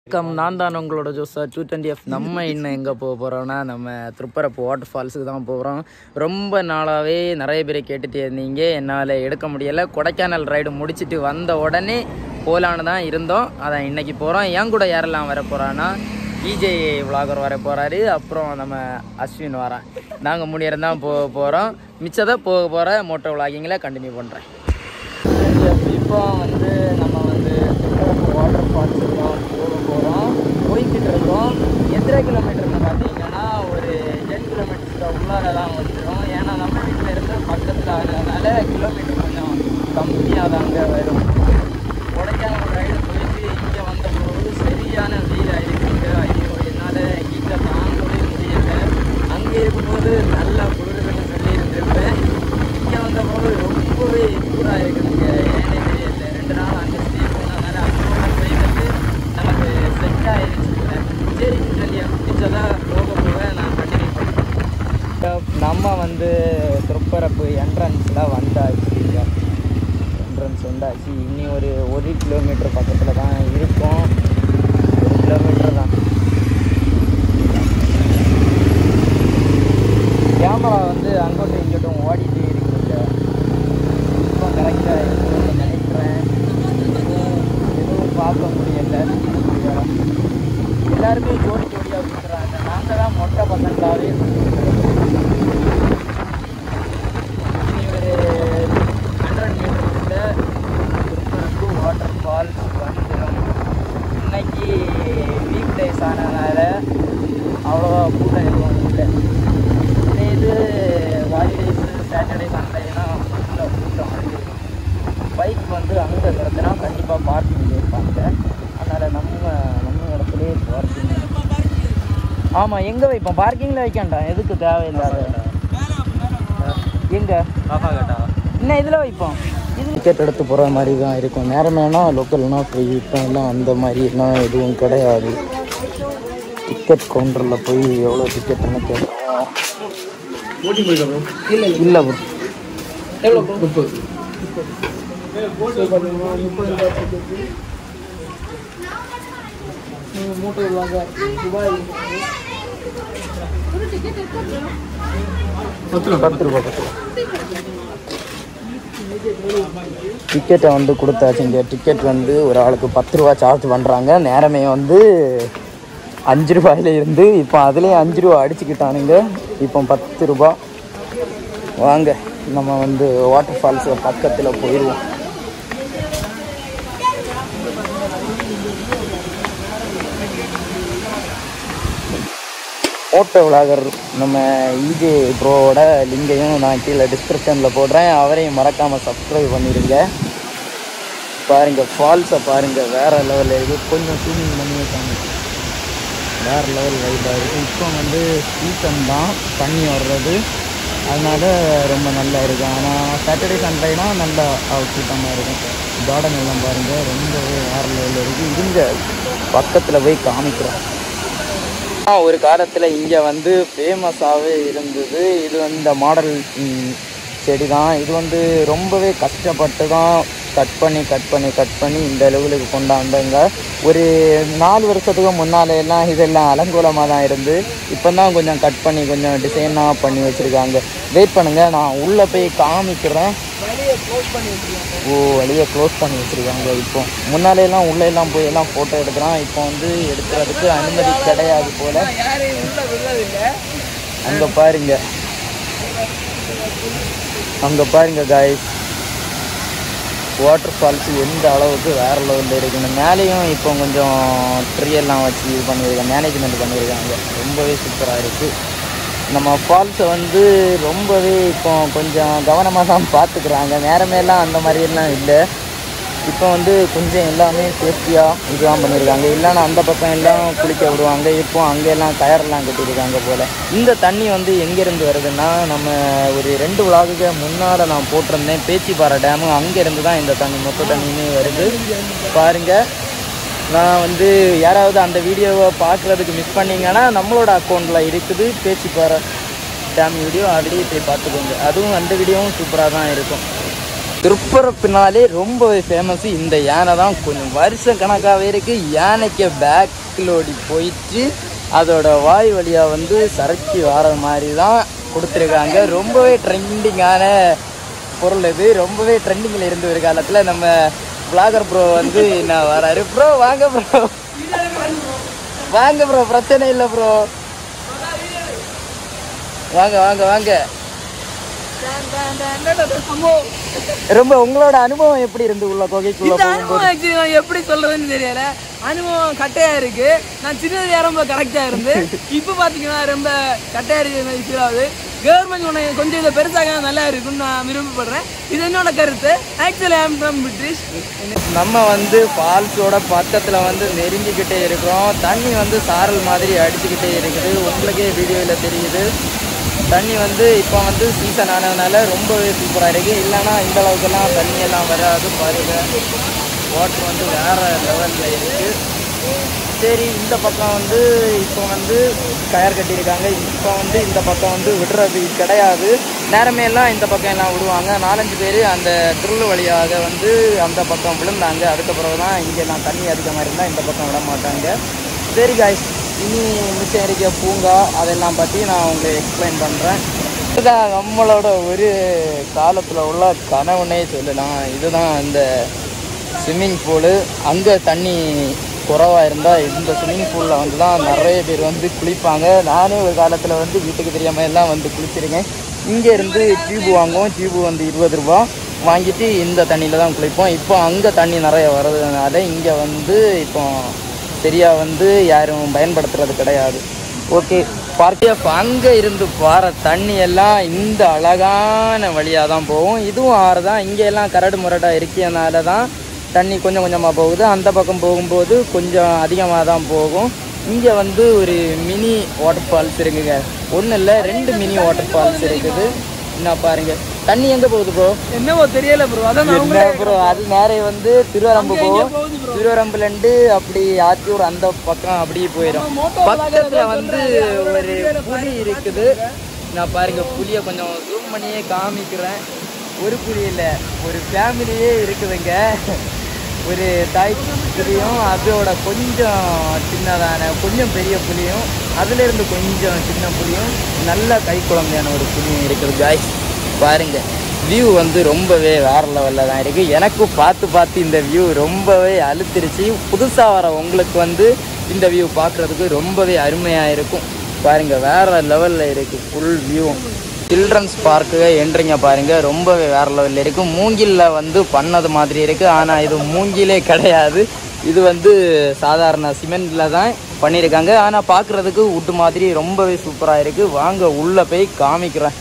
வணக்கம் நான் தான் உங்களோட ஜோசா டூ டுவெண்ட்டி எஃப் நம்ம இன்னும் எங்கே போக போகிறோம்னா நம்ம திருப்பரப்பு வாட்டர் ஃபால்ஸுக்கு தான் போகிறோம் ரொம்ப நாளாகவே நிறைய பேர் கேட்டுகிட்டே இருந்தீங்க என்னால் எடுக்க முடியலை கொடைக்கானல் ரைடு முடிச்சுட்டு வந்த உடனே போகலான்னு தான் இருந்தோம் அதான் இன்னைக்கு போகிறோம் என் கூட யாரெல்லாம் வர போகிறான்னா விஜய் விளாகர் வர போகிறாரு அப்புறம் நம்ம அஸ்வின் வரான் நாங்கள் மூணு பேரும் தான் போக போகிறோம் மிச்சதை போக போகிற மோட்டோ விளாகிங்கில் கண்டினியூ பண்ணுறேன் இப்போ வந்து நம்ம வந்து திருப்பரப்பு வாட்டர் ஃபால்ஸுக்கு தான் போக போகிறோம் போய்கிட்டு இருக்கோம் எத்தனை கிலோமீட்டர்னு பார்த்தீங்கன்னா ஒரு டென் கிலோமீட்டர்ஸ்க்கு உள்ளார தான் வந்துடும் ஏன்னா நம்ம வீட்டில் இருந்து பக்கத்தில் ஆகிறதுனால கிலோமீட்டர் கொஞ்சம் கம்மியாக தாங்க வரும் கொடைக்கானல் ரைடு போயிட்டு இங்கே வந்த போது சரியான வெயிலாக இருக்குங்க ஐயோ என்னால் ஹீட்டை தாங்கவே முடியல அங்கே இருக்கும்போது நல்லா குளிர்னு சொல்லி இருந்திருப்பேன் இங்கே வந்தபோது ரொம்பவே சூடாக இருக்குதுங்க ஏனே தெரியல ரெண்டு நாள் அங்கே ஸ்டே பண்ணதுனால அங்கே போய் வந்து நமக்கு செட் ஆயிடுச்சு சரி சொல்லி பிடிச்சதாக போக போக நான் கண்டினியூ பண்ணுறேன் நம்ம வந்து திருப்பரப்பு என்ட்ரன்ஸில் வந்தாச்சு என்ட்ரன்ஸ் வந்தாச்சு இனி ஒரு ஒரு கிலோமீட்டர் பக்கத்தில் தான் இருக்கும் ஒரு கிலோமீட்டர் தான் கேமரா வந்து அங்கோட்டும் இங்கோட்டும் ஓடிட்டே இருக்குங்க இப்போ கரெக்டாக இருக்குன்னு நினைக்கிறேன் எதுவும் எதுவும் பார்க்க முடியல எல்லாருமே ஜோடி ஜோடியாக சுற்றுறாங்க நாங்கள் தான் மொட்டை பசங்களாகவே இனி ஒரு ஹண்ட்ரட் மீட்டர்ஸில் திருப்பரப்பு வாட்டர் ஃபால்ஸ் வந்துடும் இன்னைக்கு வீக் டேஸ் ஆனதுனால அவ்வளோவா கூட்டம் எதுவும் இல்லை இதே இது ஹாலிடேஸ் சாட்டர்டே சண்டேனா ஃபுல்லாக கூட்டம் இருக்குது பைக் வந்து அங்கே கிடந்துனா கண்டிப்பாக பார்க்கிங் இருப்பாங்க அதனால் நம்ம நம்ம இடத்துலையே பார்க்கிங் ஆமாம் எங்கே வைப்போம் பார்க்கிங்கில் வைக்கண்டா எதுக்கு தேவையில்லாத எங்கே இன்னும் இதில் வைப்போம் இது டிக்கெட் எடுத்து போகிற மாதிரி தான் இருக்கும் நேரமேனா லோக்கல்னா ஃப்ரீ இப்போ எல்லாம் அந்த மாதிரிலாம் எதுவும் கிடையாது டிக்கெட் கவுண்டரில் போய் எவ்வளோ டிக்கெட்னு கேட்குறோம் இல்லை இல்லை ப்ரோ எவ்வளோ முப்பது பத்து ரூபா பத்து ரூபா டிக்கெட்டை வந்து கொடுத்தாச்சுங்க டிக்கெட் வந்து ஒரு ஆளுக்கு பத்து ரூபா சார்ஜ் பண்ணுறாங்க நேரமே வந்து அஞ்சு ரூபாயில இருந்து இப்போ அதுலேயும் அஞ்சு ரூபா அடிச்சுக்கிட்டானுங்க இப்போ பத்து ரூபா வாங்க நம்ம வந்து வாட்டர் ஃபால்ஸ் பக்கத்தில் போயிடுவோம் ஓட்டோ விளாகர் நம்ம இஜே ப்ரோவோட லிங்கையும் நான் கீழே டிஸ்கிரிப்ஷனில் போடுறேன் அவரையும் மறக்காமல் சப்ஸ்கிரைப் பண்ணிடுங்க பாருங்கள் ஃபால்ஸை பாருங்கள் வேறு லெவலில் இருக்குது கொஞ்சம் ஷூட்டிங் பண்ணி வச்சாங்க வேறு லெவல் வைப்பாக இருக்குது இப்போ வந்து சீசன் தான் தண்ணி வர்றது அதனால ரொம்ப நல்லா இருக்கும் ஆனால் சாட்டர்டே சண்டேனா நல்லா கூட்டமாக இருக்கும் கார்டன் எல்லாம் பாருங்கள் ரொம்பவே வேறு லெவலில் இருக்குது இருங்க பக்கத்தில் போய் காமிக்கிறோம் ஆ, ஒரு காலத்தில் இங்கே வந்து ஃபேமஸாகவே இருந்தது இது வந்து இந்த மாடல் ம், செடி தான் இது வந்து ரொம்பவே கஷ்டப்பட்டு தான் கட் பண்ணி கட் பண்ணி கட் பண்ணி இந்த லெவலுக்கு கொண்டாந்தாங்க ஒரு நாலு வருஷத்துக்கு முன்னால எல்லாம் இதெல்லாம் அலங்கோலமாக தான் இருந்து இப்போ தான் கொஞ்சம் கட் பண்ணி கொஞ்சம் டிசைனாக பண்ணி வச்சுருக்காங்க வெயிட் பண்ணுங்கள் நான் உள்ளே போய் காமிக்கிறேன் ஓ வழியை க்ளோஸ் பண்ணி வச்சுருக்காங்க இப்போ முன்னாலே எல்லாம் உள்ளே எல்லாம் போய் எல்லாம் ஃபோட்டோ எடுக்கிறான் இப்போ வந்து எடுக்கிறதுக்கு அனுமதி கிடையாது போல அங்கே பாருங்க அங்கே பாருங்க காய்ஸ் வாட்டர் ஃபால்ஸ் எந்த அளவுக்கு வேற லெவலில் இருக்குன்னு மேலேயும் இப்போ கொஞ்சம் ட்ரீ எல்லாம் வச்சு இது பண்ணியிருக்காங்க மேனேஜ்மெண்ட் பண்ணியிருக்காங்க ரொம்பவே சூப்பராக இருக்குது நம்ம ஃபால்ஸை வந்து ரொம்பவே இப்போ கொஞ்சம் கவனமாக தான் பார்த்துக்குறாங்க நேரமேலாம் அந்த மாதிரியெல்லாம் இல்லை இப்போ வந்து கொஞ்சம் எல்லாமே சேஃப்டியாக இதுதான் பண்ணியிருக்காங்க இல்லைன்னா அந்த பக்கம் எல்லாம் குளிக்க விடுவாங்க இப்போ அங்கெல்லாம் கயரெல்லாம் கட்டியிருக்காங்க போல் இந்த தண்ணி வந்து எங்கேருந்து வருதுன்னா நம்ம ஒரு ரெண்டு விழாவுக்கு முன்னால் நான் போட்டிருந்தேன் பேச்சிப்பாறை டேமு அங்கேருந்து தான் இந்த தண்ணி மொத்த தண்ணியுமே வருது பாருங்கள் நான் வந்து யாராவது அந்த வீடியோவை பார்க்குறதுக்கு மிஸ் பண்ணீங்கன்னா நம்மளோட அக்கௌண்ட்டில் இருக்குது பேச்சிப்பாறை டேம் வீடியோ ஆல்ரெடி போய் பார்த்துக்கோங்க அதுவும் அந்த வீடியோவும் சூப்பராக தான் இருக்கும் திருப்பரப்பினாலே ரொம்பவே ஃபேமஸ் இந்த யானை தான் கொஞ்சம் வருஷம் கணக்காகவே இருக்குது யானைக்கு பேக்லோடி போயிட்டு அதோட வாய் வழியாக வந்து சரக்கி வர மாதிரி தான் கொடுத்துருக்காங்க ரொம்பவே ட்ரெண்டிங்கான பொருள் இது ரொம்பவே ட்ரெண்டிங்கில் இருந்து ஒரு காலத்தில் நம்ம vlogger ப்ரோ வந்து என்ன வராரு ப்ரோ வாங்க ப்ரோ வாங்க ப்ரோ பிரச்சனை இல்லை ப்ரோ வாங்க வாங்க வாங்க ரொம்ப உங்களோட அனுபவம் எப்படி இருந்து உள்ள குகைக்குள்ள இந்த அனுபவம் actually நான் எப்படி சொல்றதுன்னு தெரியல அனுபவம் கட்டையா இருக்கு நான் சின்னது ரொம்ப கரெக்டா இருந்து இப்போ பாத்தீங்கன்னா ரொம்ப கட்டையா இருக்கு ஃபீல் ஆகுது கவர்மெண்ட் உன்னை கொஞ்சம் இதை பெருசாக நல்லா இருக்கும்னு நான் விரும்பப்படுறேன் இது என்னோட கருத்து ஆக்சுவலி ஐம் ஃப்ரம் பிரிட்டிஷ் நம்ம வந்து ஃபால்ஸோட பக்கத்தில் வந்து நெருங்கிக்கிட்டே இருக்கிறோம் தண்ணி வந்து சாரல் மாதிரி அடிச்சுக்கிட்டே இருக்குது உங்களுக்கே வீடியோவில் தெரியுது தண்ணி வந்து இப்போ வந்து சீசன் ஆனதுனால ரொம்பவே சூப்பராக இருக்குது இல்லைன்னா இந்த அளவுக்குலாம் தண்ணி எல்லாம் வராது பாருங்க வாட்டர் வந்து வேறு லெவலில் இருக்குது சரி இந்த பக்கம் வந்து இப்போ வந்து கயர் கட்டியிருக்காங்க இப்போ வந்து இந்த பக்கம் வந்து விடுறது கிடையாது நேரமே எல்லாம் இந்த பக்கம் எல்லாம் விடுவாங்க நாலஞ்சு பேர் அந்த திருள் வழியாக வந்து அந்த பக்கம் விழுந்தாங்க அதுக்கப்புறம் தான் இங்கெல்லாம் தண்ணி அதிகமாக இருந்தால் இந்த பக்கம் விட மாட்டாங்க சரி காய்ஸ் இனி மிச்சம் இருக்க பூங்கா அதெல்லாம் பற்றி நான் உங்களுக்கு எக்ஸ்பிளைன் பண்ணுறேன் இதுதான் நம்மளோட ஒரு காலத்தில் உள்ள கனவுனே சொல்லலாம் இதுதான் இந்த ஸ்விம்மிங் பூலு அங்கே தண்ணி குறவாக இருந்தால் இந்த ஸ்விம்மிங் பூலில் வந்து தான் நிறைய பேர் வந்து குளிப்பாங்க நானே ஒரு காலத்தில் வந்து வீட்டுக்கு தெரியாமல் எல்லாம் வந்து குளிச்சிருக்கேன் இங்கே இருந்து டியூப் வாங்குவோம் டியூப் வந்து இருபது ரூபா வாங்கிட்டு இந்த தண்ணியில் தான் குளிப்போம் இப்போ அங்கே தண்ணி நிறைய வர்றதுனால இங்கே வந்து இப்போ சரியாக வந்து யாரும் பயன்படுத்துறது கிடையாது ஓகே பார்க்கியப் அங்கே இருந்து போகிற தண்ணி எல்லாம் இந்த அழகான வழியாக தான் போகும் இதுவும் ஆறு தான் இங்கே எல்லாம் கரடு முரடாக இருக்கிறதுனால தான் தண்ணி கொஞ்சம் கொஞ்சமாக போகுது அந்த பக்கம் போகும்போது கொஞ்சம் அதிகமாக தான் போகும் இங்கே வந்து ஒரு மினி வாட்டர் ஃபால்ஸ் இருக்குங்க ஒன்றும் இல்லை ரெண்டு மினி வாட்டர் ஃபால்ஸ் இருக்குது என்ன பாருங்க தண்ணி எங்கே போகுது ப்ரோ என்னவோ தெரியல ப்ரோ அதான் நான் என்ன ப்ரோ அது நேரே வந்து திருவரம்பு போகும் போகுது bro. திருவரம்புலேருந்து அப்படி ஆத்தூர் அந்த பக்கம் அப்படியே போயிடும் பக்கத்துல வந்து ஒரு புலி இருக்குது நான் பாருங்க புலியை கொஞ்சம் ஜூம் பண்ணியே காமிக்கிறேன் ஒரு புலி இல்லை ஒரு ஃபேமிலியே இருக்குதுங்க ஒரு தாய் புலியும் அதோட கொஞ்சம் சின்னதான கொஞ்சம் பெரிய புலியும் அதுலேருந்து கொஞ்சம் சின்ன புலியும் நல்ல கை குழந்தையான ஒரு புலியும் இருக்குது காய்ஸ் பாருங்க வியூ வந்து ரொம்பவே வேற லெவலில் தான் இருக்குது எனக்கும் பார்த்து பார்த்து இந்த வியூ ரொம்பவே அழுத்திருச்சு புதுசாக வர உங்களுக்கு வந்து இந்த வியூ பார்க்குறதுக்கு ரொம்பவே அருமையாக இருக்கும் பாருங்க வேற லெவலில் இருக்குது ஃபுல் வியூவும் சில்ட்ரன்ஸ் பார்க்கு என்ட்ரிங்க பாருங்க ரொம்பவே வேற லெவலில் இருக்குது மூங்கில்ல வந்து பண்ணது மாதிரி இருக்குது ஆனால் இது மூங்கிலே கிடையாது இது வந்து சாதாரண சிமெண்ட்ல தான் பண்ணியிருக்காங்க ஆனால் பார்க்குறதுக்கு உட்டு மாதிரி ரொம்பவே சூப்பராக இருக்குது வாங்க உள்ளே போய் காமிக்கிறேன்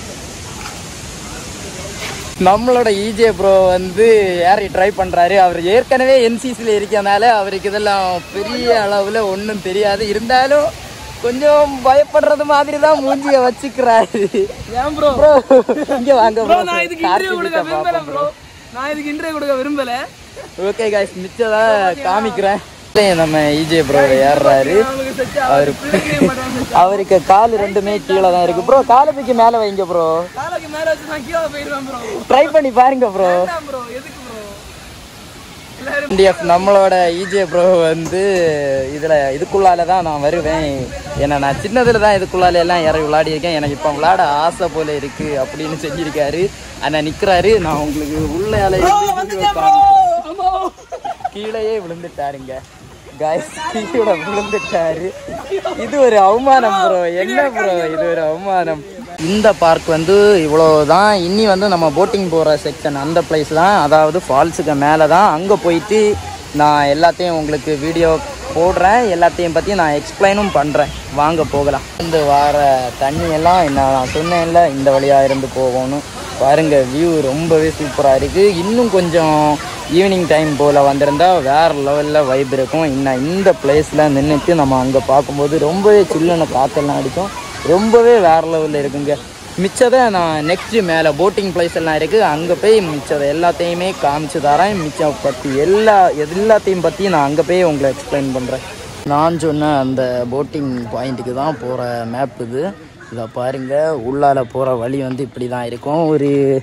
நம்மளோட இஜே ப்ரோ வந்து ஏறி ட்ரை பண்ணுறாரு அவர் ஏற்கனவே என்சிசியில் இருக்கனால அவருக்கு இதெல்லாம் பெரிய அளவில் ஒன்றும் தெரியாது இருந்தாலும் கொஞ்சம் பயப்படுறது மாதிரி தான் மூஞ்சிய வச்சுக்கிறாரு ஏன் ப்ரோ ப்ரோ இங்கே வாங்க ப்ரோ ப்ரோ நான் இதுக்கு இன்டர்வியூ கொடுக்க விரும்பல ப்ரோ நான் இதுக்கு இன்டர்வியூ கொடுக்க விரும்பல ஓகே காய்ஸ் மிச்சதான் காமிக்கிறேன் நம்ம இஜே ப்ரோ ஏறுறாரு அவங்களுக்கு செட் அவரு பிள்ளைங்க மாட்டாங்க அவருக்கு கால் ரெண்டுமே கீழே தான் இருக்கு ப்ரோ காலை தூக்கி மேலே வைங்க ப்ரோ காலைக்கு மேல வச்சு நான் கீழே போயிடுவேன் ப்ரோ ட்ரை பண்ணி பாருங்க ப்ரோ வேண்டாம் ப்ரோ எதுக்கு ப்ரோ எல்லாரும் இந்தியஃப் நம்மளோட இஜே ப்ரோ வந்து இதில் இதுக்குள்ளால தான் நான் வருவேன் ஏன்னா நான் சின்னதில் தான் இதுக்குள்ளால எல்லாம் இறங்கி விளையாடி இருக்கேன் எனக்கு இப்போ விளையாட ஆசை போல இருக்கு அப்படின்னு செஞ்சிருக்காரு ஆனால் நிற்கிறாரு நான் உங்களுக்கு உள்ளால இருந்து video காமிக்கிறேன். கீழேயே விழுந்துட்டாருங்க காய்ஸ் கீழே விழுந்துட்டாரு இது ஒரு அவமானம் ப்ரோ என்ன ப்ரோ இது ஒரு அவமானம் இந்த பார்க் வந்து இவ்வளோதான் இனி வந்து நம்ம போட்டிங் போகிற செக்ஷன் அந்த பிளேஸ் தான் அதாவது ஃபால்ஸுக்கு மேலே தான் அங்கே போயிட்டு நான் எல்லாத்தையும் உங்களுக்கு வீடியோ போடுறேன் எல்லாத்தையும் பற்றி நான் எக்ஸ்பிளைனும் பண்ணுறேன் வாங்க போகலாம் இந்த வார தண்ணி எல்லாம் என்ன நான் சொன்னேன்ல இந்த வழியாக இருந்து போகணும் பாருங்க வியூ ரொம்பவே சூப்பராக இருக்குது இன்னும் கொஞ்சம் ஈவினிங் டைம் போல் வந்திருந்தா வேறு லெவலில் வைப் இருக்கும் இன்னும் இந்த பிளேஸில் நின்றுட்டு நம்ம அங்கே பார்க்கும்போது ரொம்பவே சில்லுன்னு காற்றெல்லாம் அடிக்கும் ரொம்பவே வேறு லெவலில் இருக்குங்க மிச்சதை நான் நெக்ஸ்ட்டு மேலே போட்டிங் பிளேஸ் எல்லாம் இருக்குது அங்கே போய் மிச்சதை எல்லாத்தையுமே காமிச்சு தரேன் மிச்சம் பற்றி எல்லா எல்லாத்தையும் பற்றி நான் அங்கே போய் உங்களை எக்ஸ்பிளைன் பண்ணுறேன் நான் சொன்ன அந்த போட்டிங் பாயிண்ட்டுக்கு தான் போகிற மேப் இது இதை பாருங்க உள்ளால போகிற வழி வந்து இப்படி தான் இருக்கும் ஒரு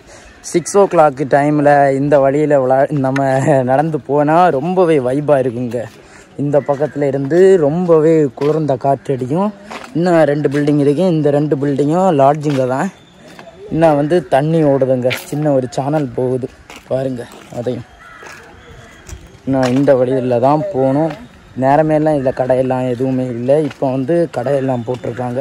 சிக்ஸ் ஓ கிளாக் டைமில் இந்த வழியில் விளா நம்ம நடந்து போனால் ரொம்பவே வைப்பாக இருக்குங்க இந்த பக்கத்தில் இருந்து ரொம்பவே குளிர்ந்த காற்றடியும் இன்னும் ரெண்டு பில்டிங் இருக்கு இந்த ரெண்டு பில்டிங்கும் லாட்ஜிங்க தான் இன்னும் வந்து தண்ணி ஓடுதுங்க சின்ன ஒரு சேனல் போகுது பாருங்க அதையும் நான் இந்த வழியில் தான் போகணும் நேரமேலாம் இதில் கடையெல்லாம் எதுவுமே இல்லை இப்போ வந்து கடையெல்லாம் போட்டிருக்காங்க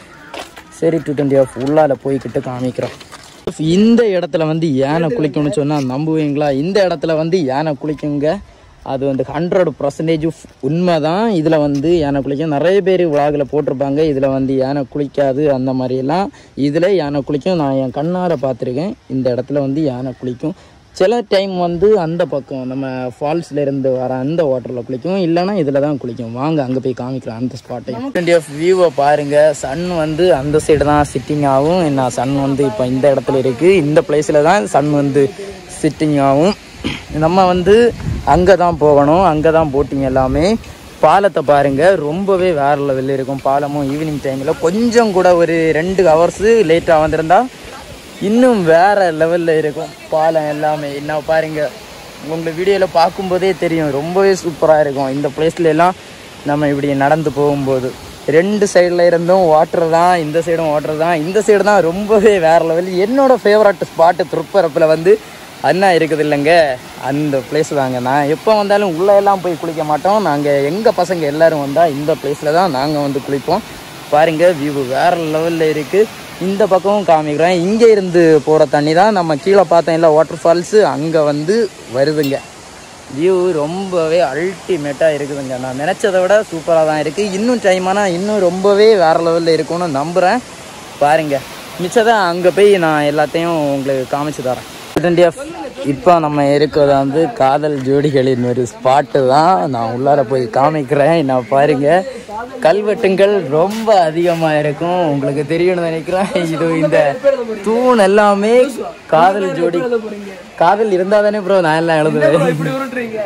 சரி டூ டுவெண்ட்டி ஆஃப் உள்ளால போய்கிட்டு காமிக்கிறோம் இந்த இடத்துல வந்து யானை குளிக்கணும்னு சொன்னால் நம்புவீங்களா இந்த இடத்துல வந்து யானை குளிக்குங்க அது வந்து ஹண்ட்ரட் பர்சன்டேஜ் உண்மை தான் இதில் வந்து யானை குளிக்கும் நிறைய பேர் விலாகில் போட்டிருப்பாங்க இதில் வந்து யானை குளிக்காது அந்த மாதிரியெல்லாம் இதில் யானை குளிக்கும் நான் என் கண்ணார பார்த்துருக்கேன் இந்த இடத்துல வந்து யானை குளிக்கும் சில டைம் வந்து அந்த பக்கம் நம்ம ஃபால்ஸ்ல இருந்து வர அந்த வாட்டரில் குளிக்கும் இல்லைன்னா இதில் தான் குளிக்கும் வாங்க அங்கே போய் காமிக்கிறேன் அந்த ஸ்பாட்டையும் டுவெண்ட்டி ஆஃப் வியூவை பாருங்க சன் வந்து அந்த சைடு தான் சிட்டிங் ஆகும் என்ன சன் வந்து இப்போ இந்த இடத்துல இருக்கு இந்த பிளேஸில் தான் சன் வந்து சிட்டிங் ஆகும் நம்ம வந்து அங்கே தான் போகணும் அங்கே தான் போட்டிங் எல்லாமே பாலத்தை பாருங்க ரொம்பவே வேற லெவலில் இருக்கும் பாலமும் ஈவினிங் டைமில் கொஞ்சம் கூட ஒரு ரெண்டு ஹவர்ஸு லேட்டாக வந்திருந்தா இன்னும் வேற லெவலில் இருக்கும் பாலம் எல்லாமே என்ன பாருங்க உங்களுக்கு வீடியோவில் பார்க்கும்போதே தெரியும் ரொம்பவே சூப்பராக இருக்கும் இந்த பிளேஸ்ல எல்லாம் நம்ம இப்படி நடந்து போகும்போது ரெண்டு சைடில் இருந்தும் வாட்டர் தான் இந்த சைடும் வாட்டர் தான் இந்த சைடு தான் ரொம்பவே வேற லெவல் என்னோட ஃபேவரட் ஸ்பாட்டு திருப்பரப்பில் வந்து அண்ணா இருக்குது இல்லைங்க அந்த பிளேஸ் தாங்க நான் எப்போ வந்தாலும் உள்ளே எல்லாம் போய் குளிக்க மாட்டோம் நாங்கள் எங்கள் பசங்க எல்லாரும் வந்தால் இந்த பிளேஸில் தான் நாங்கள் வந்து குளிப்போம் பாருங்க வியூ வேற லெவலில் இருக்குது இந்த பக்கமும் காமிக்கிறேன் இங்கே இருந்து போகிற தண்ணி தான் நம்ம கீழே பார்த்தோம் இல்லை வாட்டர் ஃபால்ஸு அங்கே வந்து வருதுங்க வியூ ரொம்பவே அல்டிமேட்டாக இருக்குதுங்க நான் நினச்சதை விட சூப்பராக தான் இருக்குது இன்னும் டைம் ஆனால் இன்னும் ரொம்பவே வேறு லெவலில் இருக்கும்னு நம்புகிறேன் பாருங்க மிச்சதான் அங்கே போய் நான் எல்லாத்தையும் உங்களுக்கு காமிச்சு தரேன் டுவெண்ட்டி ஆஃப் இப்போ நம்ம இருக்கிறது வந்து காதல் ஜோடிகளின் ஒரு ஸ்பாட்டு தான் நான் உள்ளார போய் காமிக்கிறேன் நான் பாருங்க கல்வெட்டுங்கள் ரொம்ப அதிகமாக இருக்கும் உங்களுக்கு தெரியும்னு நினைக்கிறேன் இது இந்த தூண் எல்லாமே காதல் ஜோடி காதல் இருந்தால் தானே ப்ரோ நான் எல்லாம் எழுதுவேன் இப்படி உருட்டுறீங்க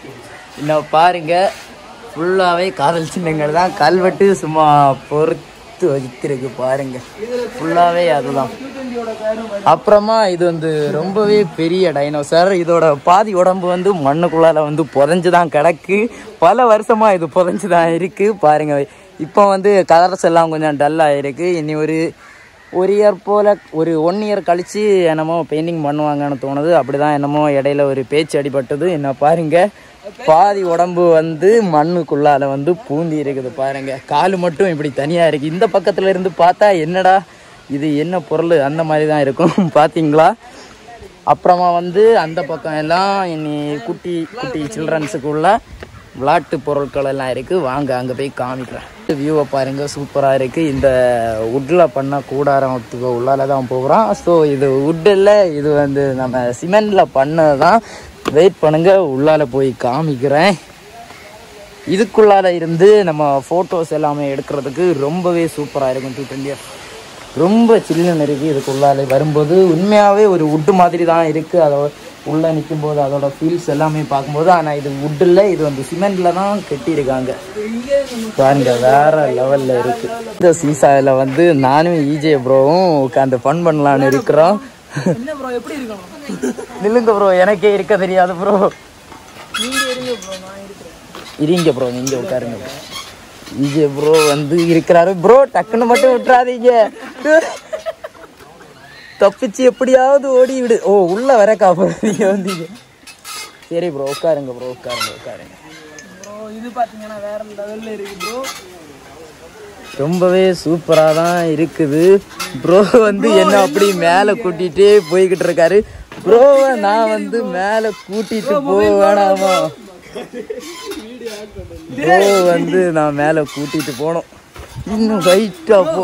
இன்னும் பாருங்க ஃபுல்லாகவே காதல் சின்னங்கள் தான் கல்வெட்டு சும்மா பொறுத்து வைத்திருக்கு பாருங்க ஃபுல்லாகவே அதுதான் அப்புறமா இது வந்து ரொம்பவே பெரிய டைனோசர் இதோட பாதி உடம்பு வந்து மண்ணுக்குள்ளால வந்து புதைஞ்சு தான் கிடக்கு பல வருஷமா இது புதைஞ்சு தான் இருக்கு பாருங்க இப்போ வந்து கலர்ஸ் எல்லாம் கொஞ்சம் டல்லாக இருக்கு இனி ஒரு ஒரு இயர் போல் ஒரு ஒன் இயர் கழித்து என்னமோ பெயிண்டிங் பண்ணுவாங்கன்னு தோணுது அப்படிதான் என்னமோ இடையில ஒரு பேச்சு அடிபட்டது என்ன பாருங்க பாதி உடம்பு வந்து மண்ணுக்குள்ளால வந்து பூந்தி இருக்குது பாருங்க கால் மட்டும் இப்படி தனியாக இருக்குது இந்த பக்கத்துல இருந்து பார்த்தா என்னடா இது என்ன பொருள் அந்த மாதிரி தான் இருக்கும் பார்த்தீங்களா அப்புறமா வந்து அந்த பக்கம் எல்லாம் இனி குட்டி குட்டி சில்ட்ரன்ஸுக்குள்ள விளையாட்டு பொருட்கள் எல்லாம் இருக்குது வாங்க அங்கே போய் காமிக்கிறேன் வியூவை பாருங்க சூப்பராக இருக்குது இந்த வுட்டில் பண்ண கூடாரத்துக்கு உள்ளால தான் போகிறோம் ஸோ இது வுட்டில் இது வந்து நம்ம சிமெண்டில் பண்ணது தான் வெயிட் பண்ணுங்க உள்ளால போய் காமிக்கிறேன் இதுக்குள்ளால இருந்து நம்ம ஃபோட்டோஸ் எல்லாமே எடுக்கிறதுக்கு ரொம்பவே சூப்பராக இருக்கும் டூ டுவெண்ட்டி ரொம்ப சில்லுன்னு இருக்குது இதுக்குள்ளால வரும்போது உண்மையாகவே ஒரு வுட்டு மாதிரி தான் இருக்குது அதை உள்ளே நிற்கும் போது அதோட ஃபீல்ஸ் எல்லாமே பார்க்கும்போது ஆனால் இது வுட்டில் இது வந்து சிமெண்டில் தான் கட்டியிருக்காங்க பாருங்க வேற லெவலில் இருக்குது இந்த சீசாவில் வந்து நானும் இஜே ப்ரோவும் உட்காந்து ஃபன் பண்ணலான்னு இருக்கிறோம் என்ன ப்ரோ எப்படி இருக்கணும் நில்லுங்க ப்ரோ எனக்கே இருக்க தெரியாது ப்ரோ நீங்க இருங்க ப்ரோ நான் இருக்கிறேன் இருங்க ப்ரோ நீங்க உட்காருங்க ப்ரோ இங்க ப்ரோ வந்து இருக்கிறாரு ப்ரோ டக்குன்னு மட்டும் விட்டுறாதீங்க தப்பிச்சு எப்படியாவது ஓடி விடு ஓ உள்ள வர காப்பாங்க வந்தீங்க சரி ப்ரோ உட்காருங்க ப்ரோ உட்காருங்க உட்காருங்க ப்ரோ இது பார்த்தீங்கன்னா வேற லெவலில் இருக்கு ப்ரோ ரொம்பவே சூப்பராக தான் இருக்குது ப்ரோ வந்து என்ன அப்படி மேலே கூட்டிகிட்டே போய்கிட்டு இருக்காரு ப்ரோவை நான் வந்து மேலே கூட்டிட்டு போக வேணாமா ப்ரோ வந்து நான் மேலே கூட்டிட்டு போனோம் இன்னும் ஹைட்டாக போ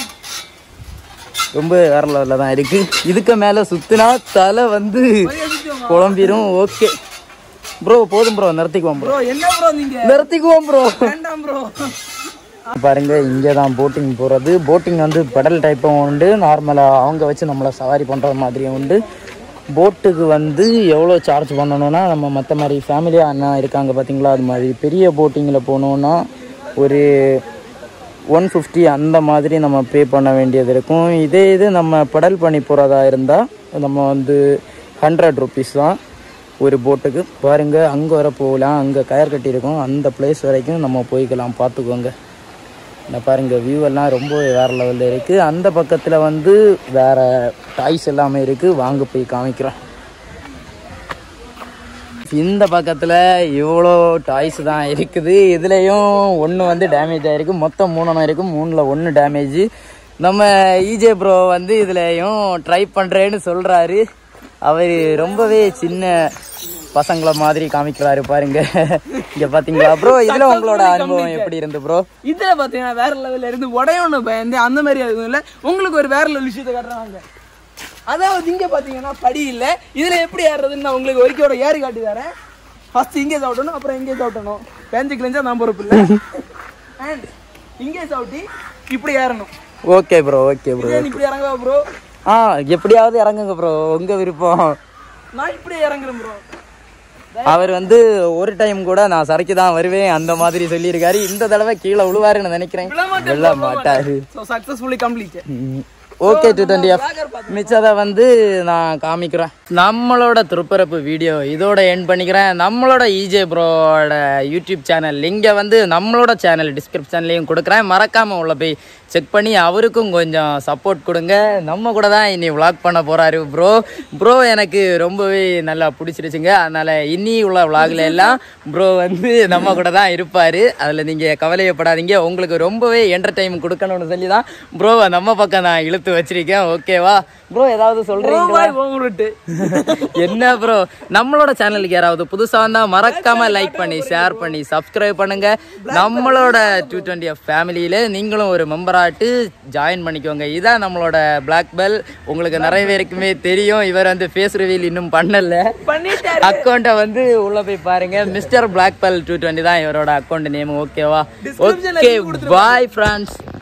ரொம்ப வேற லெவலில் தான் இருக்கு இதுக்கு மேலே சுத்தினா தலை வந்து குழம்பிரும் ஓகே ப்ரோ போதும் ப்ரோ நிறுத்திக்குவோம் ப்ரோ ப்ரோ என்ன ப்ரோ நீங்க நிறுத்திக்குவோம் ப்ரோ வேண்டாம் ப்ரோ பாருங்க இங்கே தான் போட்டிங் போகிறது போட்டிங் வந்து பெடல் டைப்பும் உண்டு நார்மலாக அவங்க வச்சு நம்மளை சவாரி பண்ணுற மாதிரியும் உண்டு போட்டுக்கு வந்து எவ்வளோ சார்ஜ் பண்ணணும்னா நம்ம மற்ற மாதிரி ஃபேமிலியாக அண்ணா இருக்காங்க பார்த்தீங்களா அது மாதிரி பெரிய போட்டிங்கில் போனோன்னா ஒரு ஒன் ஃபிஃப்டி அந்த மாதிரி நம்ம பே பண்ண வேண்டியது இருக்கும் இதே இது நம்ம பெடல் பண்ணி போகிறதா இருந்தால் நம்ம வந்து ஹண்ட்ரட் ருபீஸ் தான் ஒரு போட்டுக்கு பாருங்கள் அங்கே வர போகலாம் அங்கே கயர் கட்டியிருக்கோம் அந்த பிளேஸ் வரைக்கும் நம்ம போய்க்கலாம் பார்த்துக்கோங்க இந்த பாருங்க வியூ எல்லாம் ரொம்ப வேற லெவலில் இருக்குது அந்த பக்கத்தில் வந்து வேற டாய்ஸ் எல்லாமே இருக்குது வாங்க போய் காமிக்கிறோம் இந்த பக்கத்தில் இவ்வளோ டாய்ஸ் தான் இருக்குது இதுலேயும் ஒன்று வந்து டேமேஜ் ஆகிருக்கு மொத்தம் மூணு இருக்குது மூணில் ஒன்று டேமேஜ் நம்ம இஜே ப்ரோ வந்து இதுலேயும் ட்ரை பண்ணுறேன்னு சொல்கிறாரு அவர் ரொம்பவே சின்ன பசங்கள மாதிரி காமிக்கிறாரு பாருங்க இங்கே பார்த்தீங்களா ப்ரோ இதில் உங்களோட அனுபவம் எப்படி இருந்து ப்ரோ இதுல பாத்தீங்கன்னா வேற லெவல்ல இருந்து உடையொன்னு பயந்து அந்த மாதிரி எதுவும் இல்ல உங்களுக்கு ஒரு வேற லெவல் விஷயத்தை காட்டுறாங்க அதாவது இங்க பாத்தீங்கன்னா படி இல்ல இதுல எப்படி ஏறுறதுன்னு நான் உங்களுக்கு ஒருக்கையோட ஏறி காட்டி தரேன் ஃபர்ஸ்ட் இங்கே சவுட்டணும் அப்புறம் இங்கே சவுட்டணும் பேஞ்சு கிழிஞ்சா நான் பொறுப்பு இல்லை அண்ட் இங்கே சவுட்டி இப்படி ஏறணும் ஓகே ப்ரோ ஓகே ப்ரோ இதே நீ இப்படி இறங்குவா ப்ரோ ஆ எப்படியாவது இறங்குங்க ப்ரோ உங்கள் விருப்பம் நான் இப்படி இறங்குறேன் ப்ரோ அவர் வந்து ஒரு டைம் கூட நான் சரக்கு தான் வருவேன் அந்த மாதிரி சொல்லியிருக்காரு இந்த தடவை கீழே விழுவாருன்னு நினைக்கிறேன் விழ மாட்டாரு so successfully complete okay two twenty F மிச்சதை வந்து நான் காமிக்கிறேன் நம்மளோட திருப்பரப்பு வீடியோ இதோட எண்ட் பண்ணிக்கிறேன் நம்மளோட இஜே ப்ரோட யூடியூப் சேனல் லிங்கை வந்து நம்மளோட சேனல் டிஸ்கிரிப்ஷன்லேயும் கொடுக்குறேன் மறக்காமல் உள்ள போய் செக் பண்ணி அவருக்கும் கொஞ்சம் சப்போர்ட் கொடுங்க நம்ம கூட தான் இனி விளாக் பண்ண போகிறாரு ப்ரோ ப்ரோ எனக்கு ரொம்பவே நல்லா பிடிச்சிருச்சுங்க அதனால் இனி உள்ள விளாகில் எல்லாம் ப்ரோ வந்து நம்ம கூட தான் இருப்பார் அதில் நீங்கள் கவலையப்படாதீங்க உங்களுக்கு ரொம்பவே என்டர்டைன் கொடுக்கணும்னு சொல்லி தான் ப்ரோவை நம்ம பக்கம் நான் இழுத்து வச்சிருக்கேன் ஓகேவா ப்ரோ ஏதாவது சொல்கிறீங்களா ஓங்கிட்டு என்ன ப்ரோ நம்மளோட சேனலுக்கு யாராவது புதுசாக வந்தால் மறக்காம லைக் பண்ணி ஷேர் பண்ணி சப்ஸ்கிரைப் பண்ணுங்க நம்மளோட டூ டுவெண்ட்டி ஃபேமிலியில் நீங்களும் ஒரு மெம்பராட்டு ஜாயின் பண்ணிக்கோங்க இதான் நம்மளோட பிளாக் பெல் உங்களுக்கு நிறைய பேருக்குமே தெரியும் இவர் வந்து ஃபேஸ் ரிவீல் இன்னும் பண்ணல பண்ணிட்டாரு அக்கௌண்ட்டை வந்து உள்ள போய் பாருங்க Mister Black Bell two twenty தான் இவரோட அக்கௌண்ட் நேம் ஓகேவா Description ல ஓகே link கொடுத்துருப்பாங்க. Bye friends